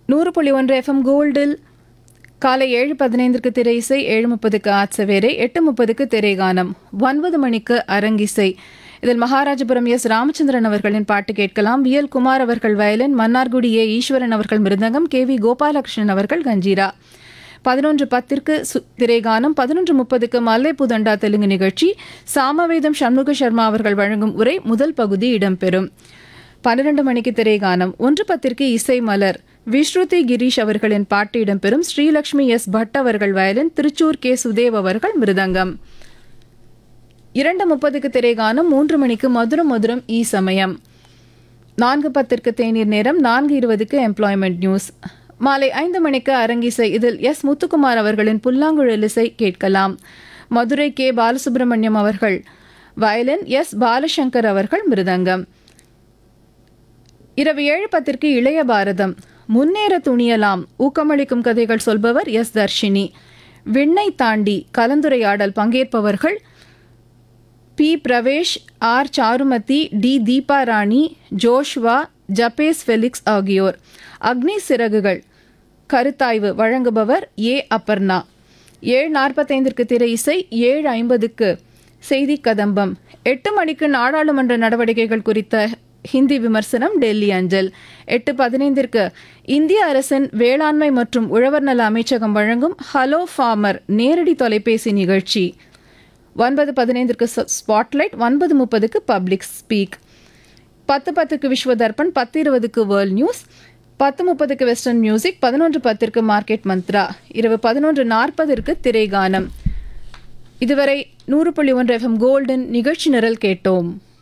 நூறு புள்ளி ஒன்று எஃப்எம் கோல்டில் காலை ஏழு பதினைந்திற்கு திரை இசை ஏழு முப்பதுக்கு ஆட்சவேரை எட்டு முப்பதுக்கு திரைகானம் ஒன்பது மணிக்கு அரங்கிசை இதில் மகாராஜபுரம் எஸ் ராமச்சந்திரன் அவர்களின் பாட்டு கேட்கலாம் வி எல் குமார் அவர்கள் வயலின் மன்னார்குடி ஏ ஈஸ்வரன் அவர்கள் மிருதங்கம் கே வி கோபாலகிருஷ்ணன் அவர்கள் கஞ்சீரா பதினொன்று பத்திற்கு சு திரைகானம் பதினொன்று முப்பதுக்கு மல்லை புதண்டா தெலுங்கு நிகழ்ச்சி சாமவேதம் சண்முக சர்மா அவர்கள் வழங்கும் உரை முதல் பகுதி இடம்பெறும் பன்னிரண்டு மணிக்கு திரைகானம் ஒன்று பத்திற்கு இசை மலர் விஸ்ருதி கிரீஷ் அவர்களின் பாட்டு இடம்பெறும் ஸ்ரீலக்ஷ்மி எஸ் பட் அவர்கள் வயலின் திருச்சூர் கே சுதேவ் அவர்கள் மிருதங்கம் இரண்டு முப்பதுக்கு திரைகானம் மூன்று மணிக்கு மதுரம் மதுரம் ஈ சமயம் நான்கு பத்திற்கு தேநீர் நேரம் நான்கு இருபதுக்கு எம்ப்ளாய்மெண்ட் நியூஸ் மாலை ஐந்து மணிக்கு அரங்கிசை இதில் எஸ் முத்துக்குமார் அவர்களின் புல்லாங்குழல் இசை கேட்கலாம் மதுரை கே பாலசுப்ரமணியம் அவர்கள் வயலின் எஸ் பாலசங்கர் அவர்கள் மிருதங்கம் இரவு ஏழு பத்திற்கு இளைய பாரதம் முன்னேற துணியலாம் ஊக்கமளிக்கும் கதைகள் சொல்பவர் எஸ் தர்ஷினி விண்ணை தாண்டி கலந்துரையாடல் பங்கேற்பவர்கள் P Pravesh R Charumathi D Deepa Rani Joshua Jabez Felix ஆகியோர் அக்னி சிறகுகள் கருத்தாய்வு வழங்குபவர் ஏ அப்பர்ணா ஏழு நாற்பத்தைந்திற்கு திரை இசை ஏழு ஐம்பதுக்கு செய்தி கதம்பம் எட்டு மணிக்கு நாடாளுமன்ற நடவடிக்கைகள் குறித்த ஹிந்தி விமர்சனம் டெல்லி அஞ்சல் எட்டு பதினைந்திற்கு இந்திய அரசின் வேளாண்மை மற்றும் உழவர் நல அமைச்சகம் வழங்கும் ஹலோ ஃபார்மர் நேரடி தொலைபேசி நிகழ்ச்சி ஒன்பது பதினைந்திற்கு ஸ்பாட்லைட் ஒன்பது முப்பதுக்கு பப்ளிக் ஸ்பீக் பத்து பத்துக்கு விஸ்வ தர்ப்பண் பத்து இருபதுக்கு வேர்ல்ட் நியூஸ் பத்து முப்பதுக்கு வெஸ்டர்ன் மியூசிக் பதினொன்று பத்திற்கு மார்க்கெட் மந்த்ரா இரவு பதினொன்று நாற்பதற்கு திரைகானம் இதுவரை நூறு புள்ளி ஒன்று எஃப்எம் கோல்டன் நிகழ்ச்சி நிரல் கேட்டோம்